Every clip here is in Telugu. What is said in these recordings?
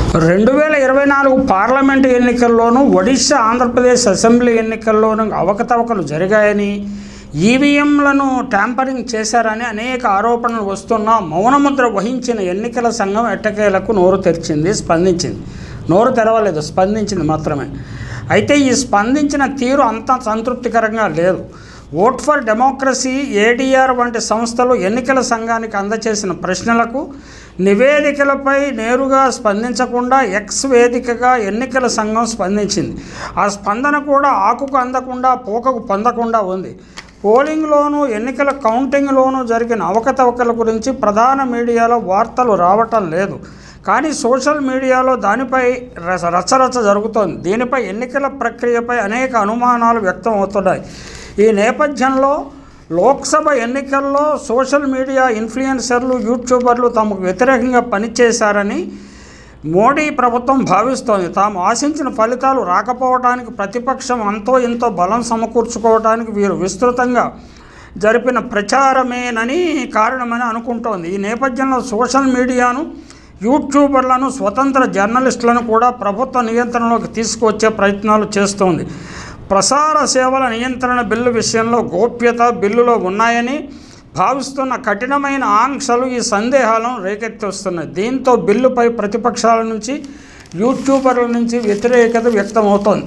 రెండు వేల ఇరవై నాలుగు పార్లమెంటు ఎన్నికల్లోనూ ఒడిశా ఆంధ్రప్రదేశ్ అసెంబ్లీ ఎన్నికల్లోనూ అవకతవకలు జరిగాయని ఈవీఎంలను ట్యాంపరింగ్ చేశారని అనేక ఆరోపణలు వస్తున్నా మౌనముద్ర వహించిన ఎన్నికల సంఘం ఎట్టకేలకు నోరు తెరిచింది స్పందించింది నోరు తెరవలేదు స్పందించింది మాత్రమే అయితే ఈ స్పందించిన తీరు అంత సంతృప్తికరంగా లేదు ఓట్ ఫర్ డెమోక్రసీ ఏడీఆర్ వంటి సంస్థలు ఎన్నికల సంఘానికి అందచేసిన ప్రశ్నలకు నివేదికలపై నేరుగా స్పందించకుండా ఎక్స్ వేదికగా ఎన్నికల సంఘం స్పందించింది ఆ స్పందన కూడా ఆకుకు అందకుండా పోకకు పొందకుండా ఉంది పోలింగ్లోనూ ఎన్నికల కౌంటింగ్లోనూ జరిగిన అవకతవకల గురించి ప్రధాన మీడియాలో వార్తలు రావటం లేదు కానీ సోషల్ మీడియాలో దానిపై రస రచ్చరచ్చ జరుగుతోంది దీనిపై ఎన్నికల ప్రక్రియపై అనేక అనుమానాలు వ్యక్తం అవుతున్నాయి ఈ నేపథ్యంలో లోక్సభ ఎన్నికల్లో సోషల్ మీడియా ఇన్ఫ్లుయెన్సర్లు యూట్యూబర్లు తమకు వ్యతిరేకంగా పనిచేశారని మోడీ ప్రభుత్వం భావిస్తోంది తాము ఆశించిన ఫలితాలు రాకపోవడానికి ప్రతిపక్షం అంతో ఇంతో బలం సమకూర్చుకోవడానికి వీరు విస్తృతంగా జరిపిన ప్రచారమేనని కారణమని అనుకుంటోంది ఈ నేపథ్యంలో సోషల్ మీడియాను యూట్యూబర్లను స్వతంత్ర జర్నలిస్టులను కూడా ప్రభుత్వ నియంత్రణలోకి తీసుకువచ్చే ప్రయత్నాలు చేస్తోంది ప్రసార సేవల నియంత్రణ బిల్లు విషయంలో గోప్యత బిల్లులో ఉన్నాయని భావిస్తున్న కఠినమైన ఆంక్షలు ఈ సందేహాలను రేకెత్తిస్తున్నాయి దీంతో బిల్లుపై ప్రతిపక్షాల నుంచి యూట్యూబర్ల నుంచి వ్యతిరేకత వ్యక్తమవుతోంది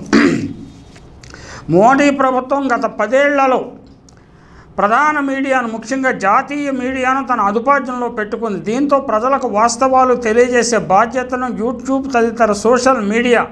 మోడీ ప్రభుత్వం గత పదేళ్లలో ప్రధాన మీడియాను ముఖ్యంగా జాతీయ మీడియాను తన అదుపార్జనలో పెట్టుకుంది దీంతో ప్రజలకు వాస్తవాలు తెలియజేసే బాధ్యతను యూట్యూబ్ తదితర సోషల్ మీడియా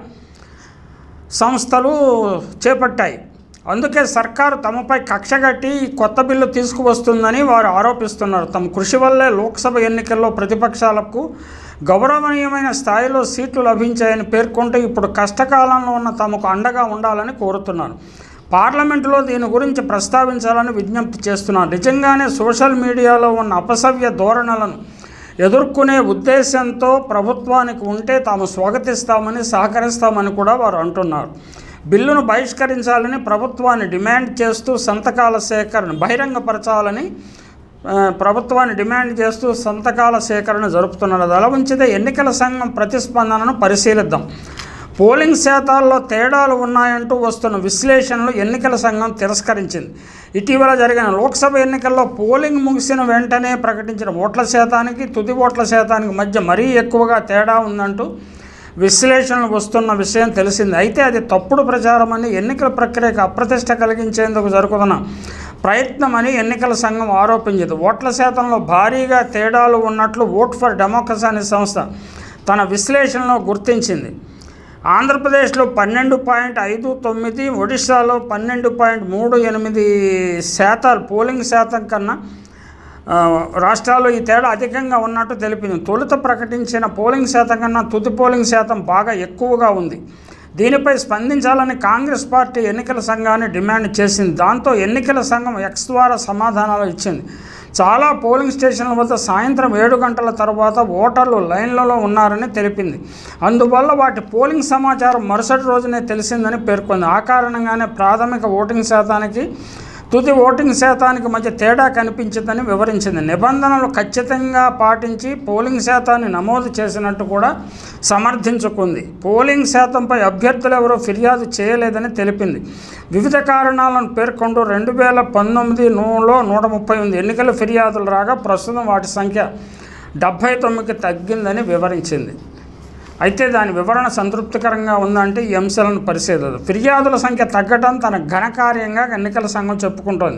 సంస్థలు చేపట్టాయి అందుకే సర్కారు తమపై కక్షగట్టి ఈ కొత్త బిల్లు తీసుకువస్తుందని వారు ఆరోపిస్తున్నారు తమ కృషి వల్లే లోక్సభ ఎన్నికల్లో ప్రతిపక్షాలకు గౌరవనీయమైన స్థాయిలో సీట్లు లభించాయని పేర్కొంటూ ఇప్పుడు కష్టకాలంలో ఉన్న తమకు అండగా ఉండాలని కోరుతున్నారు పార్లమెంటులో దీని గురించి ప్రస్తావించాలని విజ్ఞప్తి చేస్తున్నారు నిజంగానే సోషల్ మీడియాలో ఉన్న అపసవ్య ధోరణులను ఎదుర్కొనే ఉద్దేశంతో ప్రభుత్వానికి ఉంటే తాము స్వాగతిస్తామని సహకరిస్తామని కూడా వారు అంటున్నారు బిల్లును బహిష్కరించాలని ప్రభుత్వాన్ని డిమాండ్ చేస్తూ సంతకాల సేకరణ బహిరంగపరచాలని ఆ, ప్రభుత్వాన్ని డిమాండ్ చేస్తూ సంతకాల సేకరణ జరుపుతున్నారు అది అలా ఉంచితే ఎన్నికల సంఘం ప్రతిస్పందనను పరిశీలిద్దాం పోలింగ్ శాతాల్లో తేడాలు ఉన్నాయంటూ వస్తున్న విశ్లేషణలు ఎన్నికల సంఘం తిరస్కరించింది ఇటీవల జరిగిన లోక్సభ ఎన్నికల్లో పోలింగ్ ముగిసిన వెంటనే ప్రకటించిన ఓట్ల శాతానికి తుది ఓట్ల శాతానికి మధ్య మరీ ఎక్కువగా తేడా ఉందంటూ విశ్లేషణలు వస్తున్న విషయం తెలిసింది అయితే అది తప్పుడు ప్రచారమని ఎన్నికల ప్రక్రియకు అప్రతిష్ట కలిగించేందుకు జరుగుతున్న ప్రయత్నమని ఎన్నికల సంఘం ఆరోపించింది ఓట్ల శాతంలో భారీగా తేడాలు ఉన్నట్లు ఓట్ ఫర్ డెమోక్రసీ అనే సంస్థ తన విశ్లేషణలో గుర్తించింది ఆంధ్రప్రదేశ్లో పన్నెండు పాయింట్ ఐదు తొమ్మిది ఒడిశాలో పన్నెండు పాయింట్ మూడు ఎనిమిది శాతాలు పోలింగ్ శాతం కన్నా ఆ, రాష్ట్రాల్లో ఈ తేడా అధికంగా ఉన్నట్టు తెలిపింది తొలుత ప్రకటించిన పోలింగ్ శాతం కన్నా తుది పోలింగ్ శాతం బాగా ఎక్కువగా ఉంది దీనిపై స్పందించాలని కాంగ్రెస్ పార్టీ ఎన్నికల సంఘాన్ని డిమాండ్ చేసింది దాంతో ఎన్నికల సంఘం ఎక్స్ ద్వారా సమాధానాలు ఇచ్చింది చాలా పోలింగ్ స్టేషన్ల వద్ద సాయంత్రం ఏడు గంటల తర్వాత ఓటర్లు లైన్లలో ఉన్నారని తెలిపింది అందువల్ల వాటి పోలింగ్ సమాచారం మరుసటి రోజునే తెలిసిందని పేర్కొంది ఆ కారణంగానే ప్రాథమిక ఓటింగ్ శాతానికి తుది ఓటింగ్ శాతానికి మధ్య తేడా కనిపించిందని వివరించింది నిబంధనలు ఖచ్చితంగా పాటించి పోలింగ్ శాతాన్ని నమోదు చేసినట్టు కూడా సమర్థించుకుంది పోలింగ్ శాతంపై అభ్యర్థులు ఎవరూ ఫిర్యాదు చేయలేదని తెలిపింది వివిధ కారణాలను పేర్కొంటూ రెండు వేల పంతొమ్మిది నూలో నూట ముప్పై ఎనిమిది ఎన్నికల ఫిర్యాదులు రాగా ప్రస్తుతం వాటి సంఖ్య డెబ్భై తొమ్మిదికి తగ్గిందని వివరించింది అయితే దాని వివరణ సంతృప్తికరంగా ఉందంటే ఈ అంశాలను పరిశీలిద్దాం ఫిర్యాదుల సంఖ్య తగ్గడం తన ఘనకార్యంగా ఎన్నికల సంఘం చెప్పుకుంటోంది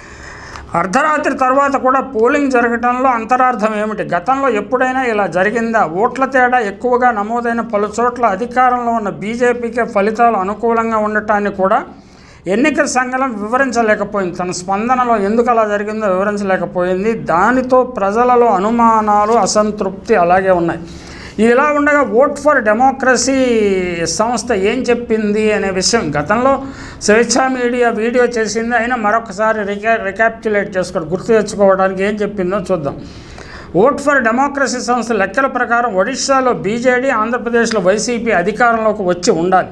అర్ధరాత్రి తర్వాత కూడా పోలింగ్ జరగడంలో అంతరార్థం ఏమిటి గతంలో ఎప్పుడైనా ఇలా జరిగిందా ఓట్ల తేడా ఎక్కువగా నమోదైన పలు చోట్ల అధికారంలో ఉన్న బీజేపీకే ఫలితాలు అనుకూలంగా ఉండటాన్ని కూడా ఎన్నికల సంఘం వివరించలేకపోయింది తన స్పందనలో ఎందుకు అలా జరిగిందో వివరించలేకపోయింది దానితో ప్రజలలో అనుమానాలు అసంతృప్తి అలాగే ఉన్నాయి ఇలా ఉండగా ఓట్ ఫర్ డెమోక్రసీ సంస్థ ఏం చెప్పింది అనే విషయం గతంలో స్వేచ్ఛా మీడియా వీడియో చేసింది అయినా మరొకసారి రికా రికాప్చులేట్ చేసుకోవడం గుర్తు తెచ్చుకోవడానికి ఏం చెప్పిందో చూద్దాం ఓట్ ఫర్ డెమోక్రసీ సంస్థ లెక్కల ప్రకారం ఒడిశాలో బీజేడీ ఆంధ్రప్రదేశ్లో వైసీపీ అధికారంలోకి వచ్చి ఉండాలి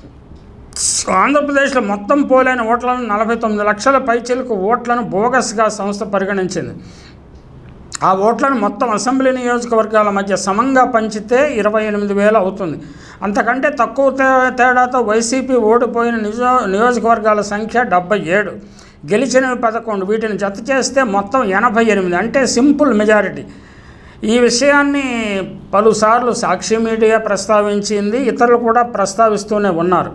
ఆంధ్రప్రదేశ్లో మొత్తం పోలైన ఓట్లను నలభై తొమ్మిది లక్షల పైచిలకు ఓట్లను బోగస్గా సంస్థ పరిగణించింది ఆ ఓట్లను మొత్తం అసెంబ్లీ నియోజకవర్గాల మధ్య సమంగా పంచితే ఇరవై ఎనిమిది వేలు అవుతుంది అంతకంటే తక్కువ తే- తేడాతో వైసీపీ ఓడిపోయిన నిజో నియోజకవర్గాల సంఖ్య డెబ్బై ఏడు గెలిచినవి పదకొండు వీటిని జత చేస్తే మొత్తం ఎనభై ఎనిమిది అంటే సింపుల్ మెజారిటీ ఈ విషయాన్ని పలుసార్లు సాక్షి మీడియా ప్రస్తావించింది ఇతరులు కూడా ప్రస్తావిస్తూనే ఉన్నారు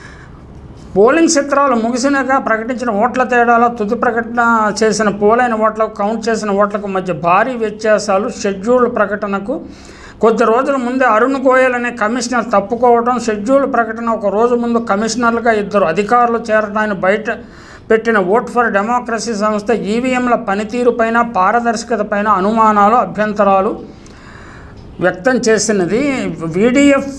పోలింగ్ చిత్రాలు ముగిసినాక ప్రకటించిన ఓట్ల తేడాలో తుది ప్రకటన చేసిన పోలైన ఓట్లకు కౌంట్ చేసిన ఓట్లకు మధ్య భారీ వ్యత్యాసాలు షెడ్యూల్ ప్రకటనకు కొద్ది రోజుల ముందే అరుణ్ గోయల్ అనే కమిషనర్ తప్పుకోవడం షెడ్యూల్ ప్రకటన ఒక రోజు ముందు కమిషనర్లుగా ఇద్దరు అధికారులు చేరడాన్ని బయట పెట్టిన ఓట్ ఫర్ డెమోక్రసీ సంస్థ ఈవీఎంల పనితీరుపైన పారదర్శకతపైన అనుమానాలు అభ్యంతరాలు వ్యక్తం చేసినది వీడిఎఫ్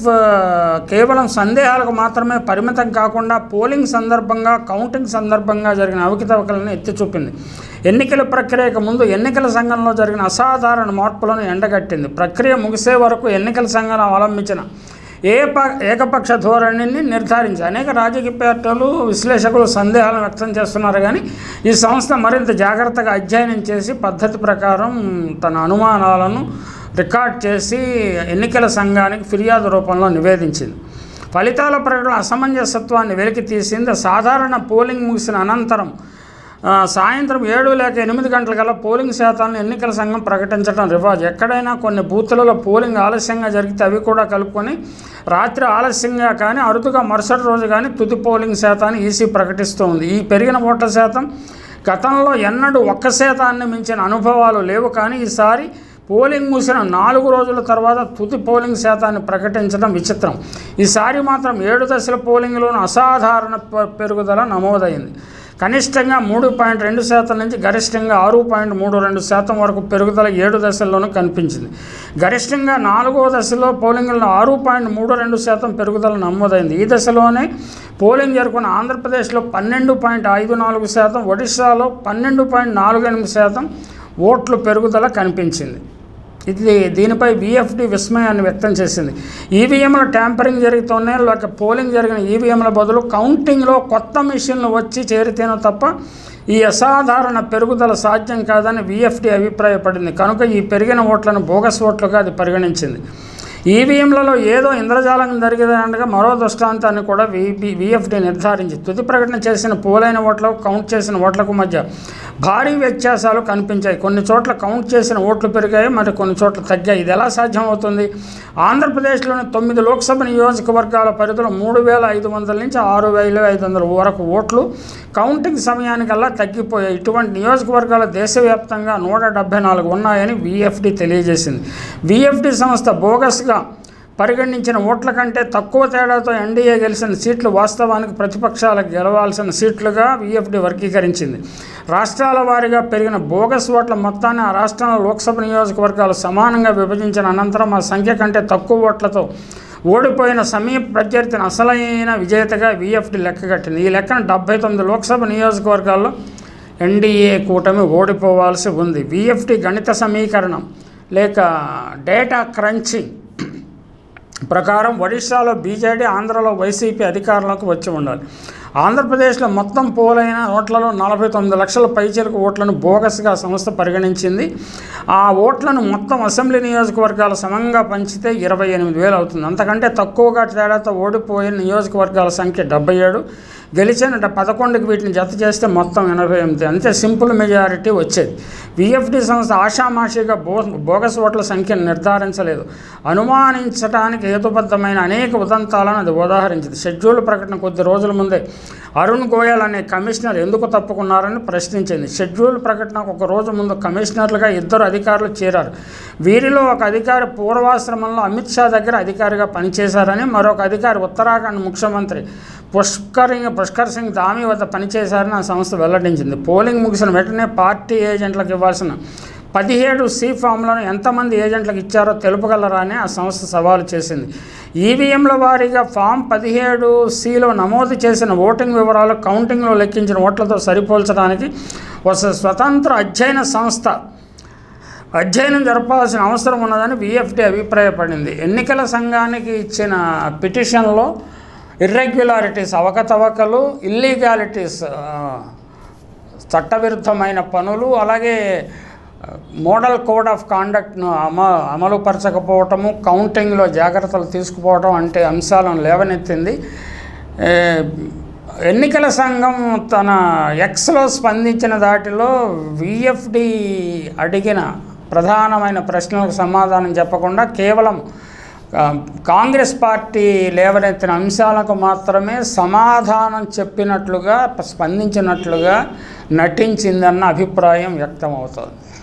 కేవలం సందేహాలకు మాత్రమే పరిమితం కాకుండా పోలింగ్ సందర్భంగా కౌంటింగ్ సందర్భంగా జరిగిన అవకతవకలను ఎత్తి చూపింది ఎన్నికల ప్రక్రియకు ముందు ఎన్నికల సంఘంలో జరిగిన అసాధారణ మార్పులను ఎండగట్టింది ప్రక్రియ ముగిసే వరకు ఎన్నికల సంఘం అవలంబించిన ఏ ప ఏకపక్ష ధోరణిని నిర్ధారించి అనేక రాజకీయ పార్టీలు విశ్లేషకులు సందేహాలను వ్యక్తం చేస్తున్నారు కానీ ఈ సంస్థ మరింత జాగ్రత్తగా అధ్యయనం చేసి పద్ధతి ప్రకారం తన అనుమానాలను రికార్డ్ చేసి ఎన్నికల సంఘానికి ఫిర్యాదు రూపంలో నివేదించింది ఫలితాల ప్రకటన అసమంజసత్వాన్ని వెలికి తీసింది సాధారణ పోలింగ్ ముగిసిన అనంతరం ఆ, సాయంత్రం ఏడు లేక ఎనిమిది గంటలకల్లా పోలింగ్ శాతాలను ఎన్నికల సంఘం ప్రకటించడం రివాజ్ ఎక్కడైనా కొన్ని బూతులలో పోలింగ్ ఆలస్యంగా జరిగితే అవి కూడా కలుపుకొని రాత్రి ఆలస్యంగా కానీ అరుదుగా మరుసటి రోజు కానీ తుది పోలింగ్ శాతాన్ని ఈసీ ప్రకటిస్తోంది ఈ పెరిగిన ఓట్ల శాతం గతంలో ఎన్నడూ ఒక్క శాతాన్ని మించిన అనుభవాలు లేవు కానీ ఈసారి పోలింగ్ ముగిసిన నాలుగు రోజుల తర్వాత తుది పోలింగ్ శాతాన్ని ప్రకటించడం విచిత్రం ఈసారి మాత్రం ఏడు దశల పోలింగ్లోనూ అసాధారణ పె- పెరుగుదల నమోదైంది కనిష్టంగా మూడు పాయింట్ రెండు శాతం నుంచి గరిష్టంగా ఆరు పాయింట్ మూడు రెండు శాతం వరకు పెరుగుదల ఏడు దశల్లోనూ కనిపించింది గరిష్టంగా నాలుగో దశలో పోలింగ్లో ఆరు పాయింట్ మూడు రెండు శాతం పెరుగుదల నమోదైంది ఈ దశలోనే పోలింగ్ జరుపుకున్న ఆంధ్రప్రదేశ్లో పన్నెండు పాయింట్ ఐదు నాలుగు శాతం ఒడిశాలో పన్నెండు పాయింట్ నాలుగు ఎనిమిది శాతం ఓట్లు పెరుగుదల కనిపించింది ఇది దీనిపై విఎఫ్డి విస్మయాన్ని వ్యక్తం చేసింది ఈవీఎంల ట్యాంపరింగ్ జరుగుతూనే లేక పోలింగ్ జరిగిన ఈవీఎంల బదులు కౌంటింగ్లో కొత్త మిషన్లు వచ్చి చేరితేనో తప్ప ఈ అసాధారణ పెరుగుదల సాధ్యం కాదని విఎఫ్డి అభిప్రాయపడింది కనుక ఈ పెరిగిన ఓట్లను బోగస్ ఓట్లుగా అది పరిగణించింది ఈవీఎంలలో ఏదో ఇంద్రజాలం జరిగేదనగా మరో దృష్టాంతాన్ని కూడా విబి విఎఫ్డి నిర్ధారించి తుది ప్రకటన చేసిన పోలైన ఓట్లకు కౌంట్ చేసిన ఓట్లకు మధ్య భారీ వ్యత్యాసాలు కనిపించాయి కొన్ని చోట్ల కౌంట్ చేసిన ఓట్లు పెరిగాయి మరి కొన్ని చోట్ల తగ్గాయి ఇది ఎలా సాధ్యమవుతుంది ఆంధ్రప్రదేశ్లోని తొమ్మిది లోక్సభ నియోజకవర్గాల పరిధిలో మూడు వేల ఐదు వందల నుంచి ఆరు వేల ఐదు వందల వరకు ఓట్లు కౌంటింగ్ సమయానికల్లా తగ్గిపోయాయి ఇటువంటి నియోజకవర్గాలు దేశవ్యాప్తంగా నూట డెబ్బై నాలుగు ఉన్నాయని విఎఫ్డి తెలియజేసింది విఎఫ్డి సంస్థ బోగస్గా పరిగణించిన ఓట్ల కంటే తక్కువ తేడాతో ఎన్డీఏ గెలిచిన సీట్లు వాస్తవానికి ప్రతిపక్షాలకు గెలవాల్సిన సీట్లుగా విఎఫ్డి వర్గీకరించింది రాష్ట్రాల వారీగా పెరిగిన బోగస్ ఓట్ల మొత్తాన్ని ఆ రాష్ట్రంలో లోక్సభ నియోజకవర్గాలు సమానంగా విభజించిన అనంతరం ఆ సంఖ్య కంటే తక్కువ ఓట్లతో ఓడిపోయిన సమీప ప్రత్యర్థిని అసలైన విజేతగా విఎఫ్డి లెక్కగట్టింది ఈ లెక్కన డెబ్బై తొమ్మిది లోక్సభ నియోజకవర్గాల్లో ఎన్డీఏ కూటమి ఓడిపోవాల్సి ఉంది విఎఫ్డి గణిత సమీకరణం లేక డేటా క్రంచింగ్ ప్రకారం ఒడిశాలో బీజేడీ ఆంధ్రలో వైసీపీ అధికారంలోకి వచ్చి ఉండాలి ఆంధ్రప్రదేశ్లో మొత్తం పోలైన ఓట్లలో నలభై తొమ్మిది లక్షల పైచలకు ఓట్లను బోగస్గా సంస్థ పరిగణించింది ఆ ఓట్లను మొత్తం అసెంబ్లీ నియోజకవర్గాల సమంగా పంచితే ఇరవై ఎనిమిది వేలు అవుతుంది అంతకంటే తక్కువగా తేడాతో ఓడిపోయిన నియోజకవర్గాల సంఖ్య డెబ్బై ఏడు గెలిచిన డ- పదకొండుకి వీటిని జత చేస్తే మొత్తం ఎనభై ఎనిమిది అంతే సింపుల్ మెజారిటీ వచ్చేది విఎఫ్డి సంస్థ ఆషామాషిగా బో బోగస్ ఓట్ల సంఖ్యను నిర్ధారించలేదు అనుమానించడానికి హేతుబద్ధమైన అనేక ఉదంతాలను అది ఉదాహరించింది షెడ్యూల్ ప్రకటన కొద్ది రోజుల ముందే అరుణ్ గోయల్ అనే కమిషనర్ ఎందుకు తప్పుకున్నారని ప్రశ్నించింది షెడ్యూల్ ప్రకటనకు ఒక రోజు ముందు కమిషనర్లుగా ఇద్దరు అధికారులు చేరారు వీరిలో ఒక అధికారి పూర్వాశ్రమంలో అమిత్ షా దగ్గర అధికారిగా పనిచేశారని మరొక అధికారి ఉత్తరాఖండ్ ముఖ్యమంత్రి పుష్కర్ పుష్కర్ సింగ్ ధామీ వద్ద పనిచేశారని ఆ సంస్థ వెల్లడించింది పోలింగ్ ముగిసిన వెంటనే పార్టీ ఏజెంట్లకు ఇవ్వాల్సిన పదిహేడు సి ఫామ్లను ఎంతమంది ఏజెంట్లకు ఇచ్చారో తెలుపగలరా అని ఆ సంస్థ సవాలు చేసింది ఈవీఎంల వారీగా ఫామ్ పదిహేడు సిలో నమోదు చేసిన ఓటింగ్ వివరాలు కౌంటింగ్లో లెక్కించిన ఓట్లతో సరిపోల్చడానికి ఒక స్వతంత్ర అధ్యయన సంస్థ అధ్యయనం జరపాల్సిన అవసరం ఉన్నదని విఎఫ్డి అభిప్రాయపడింది ఎన్నికల సంఘానికి ఇచ్చిన పిటిషన్లో ఇర్రెగ్యులారిటీస్ అవకతవకలు ఇల్లీగాలిటీస్ చట్టవిరుద్ధమైన పనులు అలాగే మోడల్ కోడ్ ఆఫ్ కాండక్ట్ను అమ అమలుపరచకపోవటము కౌంటింగ్లో జాగ్రత్తలు తీసుకుపోవటం అంటే అంశాలను లేవనెత్తింది ఏ, ఎన్నికల సంఘం తన ఎక్స్లో స్పందించిన దాటిలో విఎఫ్డి అడిగిన ప్రధానమైన ప్రశ్నలకు సమాధానం చెప్పకుండా కేవలం ఆ, కాంగ్రెస్ పార్టీ లేవనెత్తిన అంశాలకు మాత్రమే సమాధానం చెప్పినట్లుగా స్పందించినట్లుగా నటించిందన్న అభిప్రాయం వ్యక్తమవుతోంది